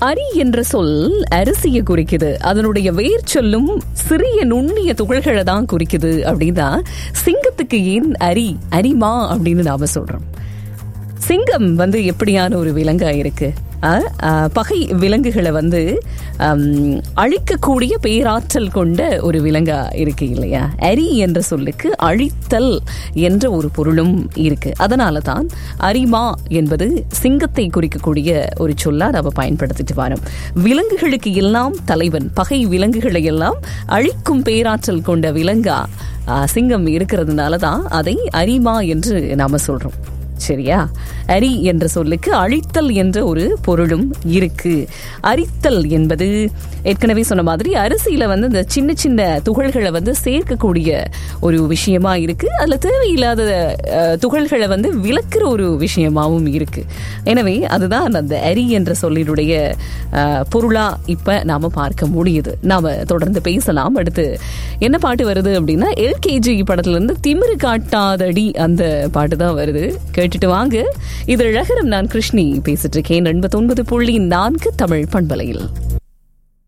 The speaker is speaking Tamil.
அரி என்ற சொல் அரிசியை குறிக்குது அதனுடைய வேர் சொல்லும் சிறிய நுண்ணிய துகள்களை தான் குறிக்குது அப்படின்னா சிங்கத்துக்கு ஏன் அரி அரிமா அப்படின்னு நாம சொல்றோம் சிங்கம் வந்து எப்படியான ஒரு விலங்கா இருக்கு அஹ், அஹ், பகை விலங்குகளை வந்து ஹம், அழிக்கக்கூடிய பேராற்றல் கொண்ட ஒரு விலங்கா இருக்கு இல்லையா அரி என்ற சொல்லுக்கு அழித்தல் என்ற ஒரு பொருளும் இருக்கு அதனால தான் அரிமா என்பது சிங்கத்தை குறிக்கக்கூடிய ஒரு சொல்லா நம்ம பயன்படுத்திட்டு வரோம் விலங்குகளுக்கு எல்லாம் தலைவன் பகை விலங்குகளை எல்லாம் அழிக்கும் பேராற்றல் கொண்ட விலங்கா அஹ், சிங்கம் இருக்கிறதுனால தான் அதை அரிமா என்று நாம சொல்றோம் சரியா அரி என்ற சொல்லுக்கு அழித்தல் என்ற ஒரு பொருளும் இருக்கு அரித்தல் என்பது ஏற்கனவே சொன்ன மாதிரி அரிசியில வந்து இந்த சின்ன சின்ன துகள்களை வந்து சேர்க்கக்கூடிய ஒரு விஷயமா இருக்கு அதுல தேவையில்லாத அஹ், துகள்களை வந்து விளக்குற ஒரு விஷயமாவும் இருக்கு எனவே அதுதான் அந்த அரி என்ற சொல்லினுடைய அஹ், பொருளா இப்ப நாம பார்க்க முடியுது நாம தொடர்ந்து பேசலாம் அடுத்து என்ன பாட்டு வருது அப்படின்னா எல்கேஜி படத்துல இருந்து திமிரு காட்டாதடி அந்த பாட்டு தான் வருது கேட்டுட்டு வாங்க இது அழகரம் நான் கிருஷ்ணி பேசிட்டு இருக்கேன் எண்பத்தொன்பது புள்ளி நான்கு தமிழ் பண்பலையில்